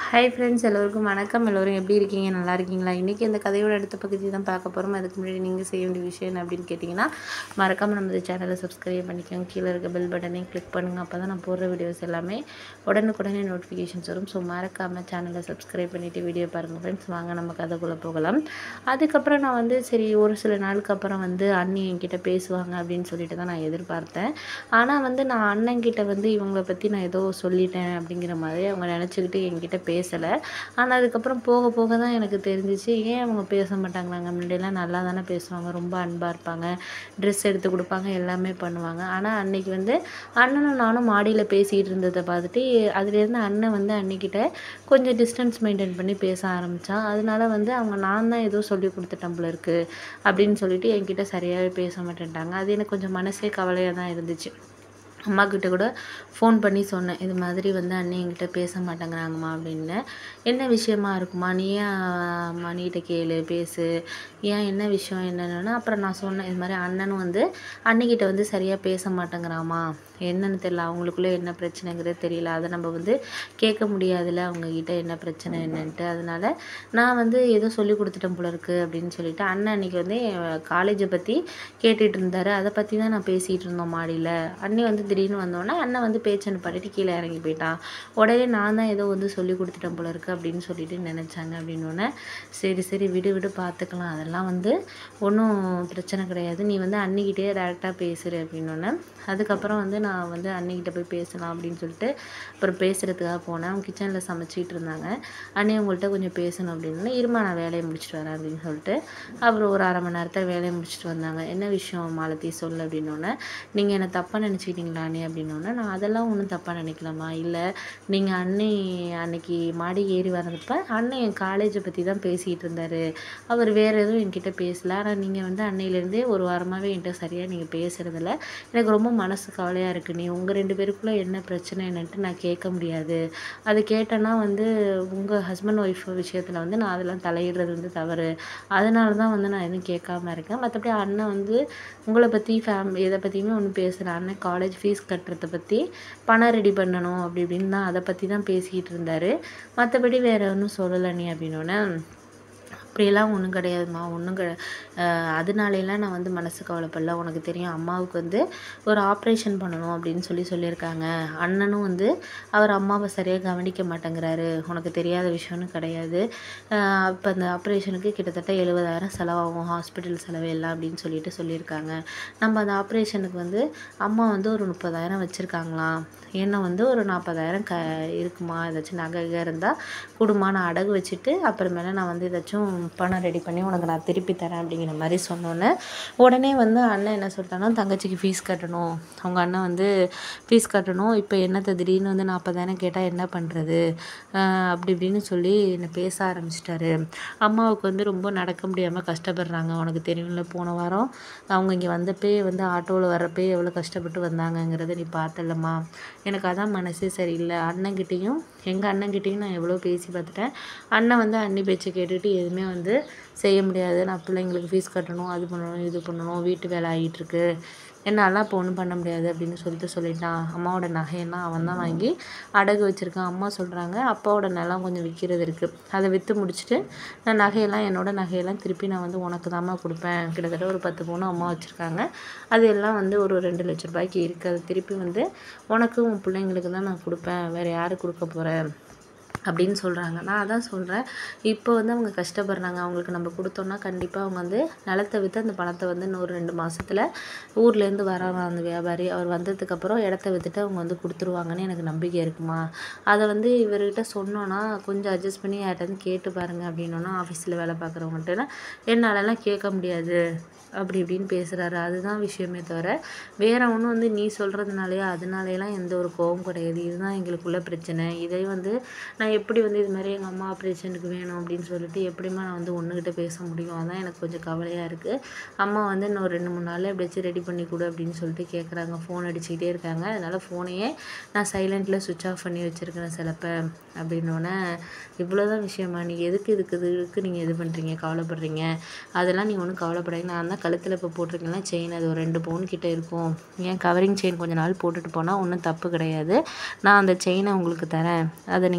hi friends எல்லோருக்கும் வணக்கம் எல்லோரும் எப்படி இருக்கீங்க நல்லா இருக்கீங்களா இன்றைக்கி இந்த கதையோட அடுத்த பகுதி தான் பார்க்க போகிறோம் அதுக்கு முன்னாடி நீங்கள் செய்ய வேண்டிய விஷயம் என்ன அப்படின்னு கேட்டிங்கன்னா மறக்காமல் நம்ம சேனலை சப்ஸ்கிரைப் பண்ணிக்கோங்க கீழே இருக்க பெல் பட்டனையும் கிளிக் பண்ணுங்கள் அப்போ தான் நான் போடுற வீடியோஸ் எல்லாமே உடனுக்குடனே நோட்டிஃபிகேஷன்ஸ் வரும் ஸோ மறக்காமல் சேனலை சப்ஸ்கிரைப் பண்ணிவிட்டு வீடியோ பாருங்கள் ஃப்ரெண்ட்ஸ் வாங்க நம்ம கதைக்குள்ளே போகலாம் அதுக்கப்புறம் நான் வந்து சரி ஒரு சில நாளுக்கு அப்புறம் வந்து அண்ணி என்கிட்ட பேசுவாங்க அப்படின்னு சொல்லிட்டு தான் நான் எதிர்பார்த்தேன் ஆனால் வந்து நான் அண்ணன்கிட்ட வந்து இவங்கள பற்றி நான் ஏதோ சொல்லிட்டேன் அப்படிங்கிற மாதிரி அவங்க நினச்சிக்கிட்டு என்கிட்ட பேசலை ஆனால் அதுக்கப்புறம் போக போக தான் எனக்கு தெரிஞ்சிச்சு ஏன் அவங்க பேச மாட்டாங்களாங்க முன்னாடியெல்லாம் நல்லா தானே பேசுவாங்க ரொம்ப அன்பாக இருப்பாங்க ட்ரெஸ் எடுத்து கொடுப்பாங்க எல்லாமே பண்ணுவாங்க ஆனால் அன்னைக்கு வந்து அண்ணனும் நானும் மாடியில் பேசிகிட்டு இருந்ததை பார்த்துட்டு அதுலேருந்து அண்ணன் வந்து அன்னிக்கிட்ட கொஞ்சம் டிஸ்டன்ஸ் மெயின்டைன் பண்ணி பேச ஆரம்பித்தான் அதனால வந்து அவங்க நான் தான் ஏதோ சொல்லி கொடுத்துட்டேன் போல இருக்கு அப்படின்னு சொல்லிட்டு என்கிட்ட சரியாகவே பேச மாட்டேன்ட்டாங்க அது எனக்கு கொஞ்சம் மனசே கவலையாக தான் இருந்துச்சு அம்மா கிட்ட கூட ஃபோன் பண்ணி சொன்னேன் இது மாதிரி வந்து அண்ணன் என்கிட்ட பேச மாட்டேங்கிறாங்கம்மா அப்படின்னு என்ன விஷயமா இருக்குமா நீ ஏன் மணிகிட்ட கேளு பேசு ஏன் என்ன விஷயம் என்னென்னா அப்புறம் நான் சொன்னேன் இது மாதிரி அண்ணனும் வந்து அன்னிக்கிட்ட வந்து சரியாக பேச மாட்டேங்கிறாமா என்னன்னு தெரியல அவங்களுக்குள்ளே என்ன பிரச்சனைங்கிறது தெரியல அதை நம்ம வந்து கேட்க முடியாதுல்ல அவங்கக்கிட்ட என்ன பிரச்சனை என்னன்ட்டு அதனால நான் வந்து ஏதோ சொல்லி கொடுத்துட்டேன் போல இருக்குது அப்படின்னு சொல்லிட்டு அண்ணன் அன்னைக்கு வந்து காலேஜை பற்றி கேட்டுட்டு இருந்தார் அதை பற்றி தான் நான் பேசிகிட்டு இருந்தோம் மாடியில் அண்ணி வந்து திடீர்னு வந்தோடனே அண்ணன் வந்து பேச்சனை பண்ணிட்டு கீழே இறங்கி போயிட்டான் உடனே நான் தான் ஏதோ வந்து சொல்லி கொடுத்துட்டேன் போல இருக்குது அப்படின்னு சொல்லிட்டு நினச்சாங்க அப்படின்னோடனே சரி சரி விடு விடு பார்த்துக்கலாம் அதெல்லாம் வந்து ஒன்றும் பிரச்சனை கிடையாது நீ வந்து அன்னிக்கிட்டே டேரெக்டாக பேசுகிற அப்படின்னோடனே அதுக்கப்புறம் வந்து நான் வந்து அன்னிக்கிட்ட போய் பேசலாம் அப்படின்னு சொல்லிட்டு அப்புறம் பேசுகிறதுக்காக போனேன் அவங்க கிச்சனில் சமைச்சிட்டு இருந்தாங்க அண்ணி உங்கள்கிட்ட கொஞ்சம் பேசணும் அப்படின்னு இருமா நான் வேலையை முடிச்சுட்டு வரேன் அப்படின்னு சொல்லிட்டு அப்புறம் ஒரு அரை மணி நேரத்தில் வேலையை முடிச்சுட்டு வந்தாங்க என்ன விஷயம் மாலத்தி சொல்லு அப்படின்னோடனே நீங்கள் என்னை தப்பாக நினச்சிக்கிட்டீங்களா அண்ணி அப்படின்னோடனே நான் அதெல்லாம் ஒன்றும் தப்பாக நினைக்கலாமா இல்லை நீங்கள் அண்ணி அன்னைக்கு மாடி ஏறி வர்றப்ப அண்ணன் என் காலேஜை பற்றி தான் பேசிகிட்டு இருந்தார் அவர் வேறு எதுவும் என்கிட்ட பேசல ஆனால் நீங்கள் வந்து அன்னையிலேருந்தே ஒரு வாரமாகவே என்கிட்ட சரியாக நீங்கள் பேசுகிறதில்ல எனக்கு ரொம்ப மனசு கவலையாக இருக்குது நீ உங்கள் ரெண்டு பேருக்குள்ளே என்ன பிரச்சனை என்னன்ட்டு நான் கேட்க முடியாது அது கேட்டேன்னா வந்து உங்கள் ஹஸ்பண்ட் ஒய்ஃப் விஷயத்தில் வந்து நான் அதெல்லாம் தலையிடுறது வந்து தவறு அதனால தான் வந்து நான் எதுவும் கேட்காம இருக்கேன் மற்றபடி அண்ணன் வந்து உங்களை பற்றி ஃபேமிலி எதை பற்றியுமே ஒன்றும் பேசுகிறேன் அண்ணன் காலேஜ் ஃபீஸ் கட்டுறதை பற்றி பணம் ரெடி பண்ணணும் அப்படி இப்படின்னு தான் அதை பற்றி தான் பேசிக்கிட்டு இருந்தார் மற்றபடி வேறு ஒன்றும் சொல்லலை நீ அப்படின்னோடனே அப்படியெல்லாம் ஒன்றும் கிடையாதும்மா ஒன்றும் கிடை அதனாலலாம் நான் வந்து மனசு கவலைப்படல உனக்கு தெரியும் அம்மாவுக்கு வந்து ஒரு ஆப்ரேஷன் பண்ணணும் அப்படின்னு சொல்லி சொல்லியிருக்காங்க அண்ணனும் வந்து அவர் அம்மாவை சரியாக கவனிக்க மாட்டேங்கிறாரு உனக்கு தெரியாத விஷயம்னு கிடையாது இப்போ அந்த ஆப்ரேஷனுக்கு கிட்டத்தட்ட எழுபதாயிரம் செலவாகும் ஹாஸ்பிட்டல் செலவு எல்லாம் அப்படின்னு சொல்லிட்டு சொல்லியிருக்காங்க நம்ம அந்த ஆப்ரேஷனுக்கு வந்து அம்மா வந்து ஒரு முப்பதாயிரம் வச்சுருக்காங்களாம் என்ன வந்து ஒரு நாற்பதாயிரம் க இருக்குமா ஏதாச்சும் நகை இருந்தால் குடும்பம் நான் அடகு வச்சுட்டு அப்புறமேல நான் வந்து ஏதாச்சும் பணம் ரெடி பண்ணி உனக்கு நான் திருப்பி தரேன் அப்படிங்கிற மாதிரி சொன்னோன்னே உடனே வந்து அண்ணன் என்ன சொல்லிட்டாங்கன்னா தங்கச்சிக்கு ஃபீஸ் கட்டணும் அவங்க அண்ணன் வந்து ஃபீஸ் கட்டணும் இப்போ என்னத்தை திடீர்னு வந்து நாற்பதாயிரம் கேட்டால் என்ன பண்ணுறது அப்படி இப்படின்னு சொல்லி என்னை பேச ஆரம்பிச்சிட்டாரு அம்மாவுக்கு வந்து ரொம்ப நடக்க முடியாமல் கஷ்டப்படுறாங்க உனக்கு தெரியும்ல போன வாரம் அவங்க இங்கே வந்தப்பே வந்து ஆட்டோவில் வர்றப்பே எவ்வளோ கஷ்டப்பட்டு வந்தாங்கங்கிறத நீ பார்த்தலம்மா எனக்கு அதான் மனசே சரியில்லை அண்ணன்கிட்டேயும் எங்கள் அண்ணன்கிட்டேயும் நான் எவ்வளோ பேசி பார்த்துட்டேன் அண்ணன் வந்து அண்ணி பேச்சை கேட்டுட்டு எதுவுமே வந்து செய்ய முடியாது நான் பிள்ளைங்களுக்கு ஃபீஸ் கட்டணும் அது பண்ணணும் இது பண்ணணும் வீட்டு வேலை ஆகிட்டுருக்கு என்னாலாம் இப்போ ஒன்றும் பண்ண முடியாது அப்படின்னு சொல்லிட்டு சொல்லிட்டான் அம்மாவோட நகையெல்லாம் அவன் தான் வாங்கி அடகு வச்சுருக்கான் அம்மா சொல்கிறாங்க அப்பாவோட நிலம் கொஞ்சம் விற்கிறது இருக்குது அதை விற்று முடிச்சுட்டு நான் நகையெல்லாம் என்னோட நகையெல்லாம் திருப்பி நான் வந்து உனக்கு தாம்மா கொடுப்பேன் கிட்டத்தட்ட ஒரு பத்து பவுன் அம்மா வச்சுருக்காங்க அது எல்லாம் வந்து ஒரு ரெண்டு லட்ச ரூபாய்க்கு இருக்குது அது திருப்பி வந்து உனக்கு உன் பிள்ளைங்களுக்கு தான் நான் கொடுப்பேன் வேறு யார் கொடுக்க போகிறேன் அப்படின்னு சொல்கிறாங்க நான் அதான் சொல்கிறேன் இப்போ வந்து அவங்க கஷ்டப்படுறாங்க அவங்களுக்கு நம்ம கொடுத்தோன்னா கண்டிப்பாக அவங்க வந்து நிலத்தை விற்று அந்த பணத்தை வந்து இன்னொரு ரெண்டு மாதத்தில் ஊர்லேருந்து வராங்க அந்த வியாபாரி அவர் வந்ததுக்கப்புறம் இடத்த விற்றுட்டு அவங்க வந்து கொடுத்துருவாங்கன்னு எனக்கு நம்பிக்கை இருக்குமா அதை வந்து இவர்கிட்ட சொன்னோன்னா கொஞ்சம் அட்ஜஸ்ட் பண்ணி யார்கிட்ட கேட்டு பாருங்கள் அப்படின்னோன்னா ஆஃபீஸில் வேலை பார்க்குறவங்கள்ட்ட என்னாலலாம் கேட்க முடியாது அப்படி இப்படின்னு பேசுகிறாரு அதுதான் விஷயமே தவிர வேறு ஒன்றும் வந்து நீ சொல்கிறதுனாலையோ அதனாலேலாம் எந்த ஒரு கோவம் கிடையாது இதுதான் எங்களுக்குள்ள பிரச்சனை இதை வந்து நான் எப்படி வந்து இது மாதிரி எங்கள் அம்மா ஆப்ரேஷனுக்கு வேணும் அப்படின்னு சொல்லிட்டு எப்படிமா நான் வந்து ஒன்றுக்கிட்ட பேச முடியும் அதான் எனக்கு கொஞ்சம் கவலையாக இருக்குது அம்மா வந்து இன்னும் ரெண்டு மூணு நாளில் எப்படியாச்சும் ரெடி பண்ணி கொடு அப்படின்னு சொல்லிட்டு கேட்குறாங்க ஃபோன் அடிச்சுக்கிட்டே இருக்காங்க அதனால் ஃபோனையே நான் சைலண்ட்டில் சுவிட்ச் ஆஃப் பண்ணி வச்சுருக்கிறேன் சிலப்போ அப்படின்னோடனே இவ்வளோதான் விஷயமா நீ எதுக்கு இதுக்கு இதுக்கு நீங்கள் இது பண்ணுறீங்க கவலைப்படுறீங்க அதெல்லாம் நீங்கள் ஒன்றும் கவலைப்படாதீங்க நான் தான் கழுத்தில் இப்போ போட்டிருக்கேன்ல செயின் அது ஒரு ரெண்டு பவுன் கிட்ட இருக்கும் ஏன் கவரிங் செயின் கொஞ்ச நாள் போட்டுட்டு போனால் ஒன்றும் தப்பு கிடையாது நான் அந்த செயினை உங்களுக்கு தரேன் அதை நீங்கள் வந்து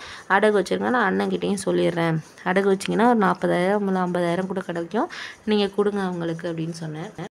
அடகு வச்சுருங்க நான் அண்ணன்கிட்டேயும் சொல்லிடுறேன் அடகு வச்சிங்கன்னா ஒரு நாற்பதாயிரம் இல்லை ஐம்பதாயிரம் கூட கிடைக்கும் நீங்கள் கொடுங்க அவங்களுக்கு அப்படின்னு சொன்னேன்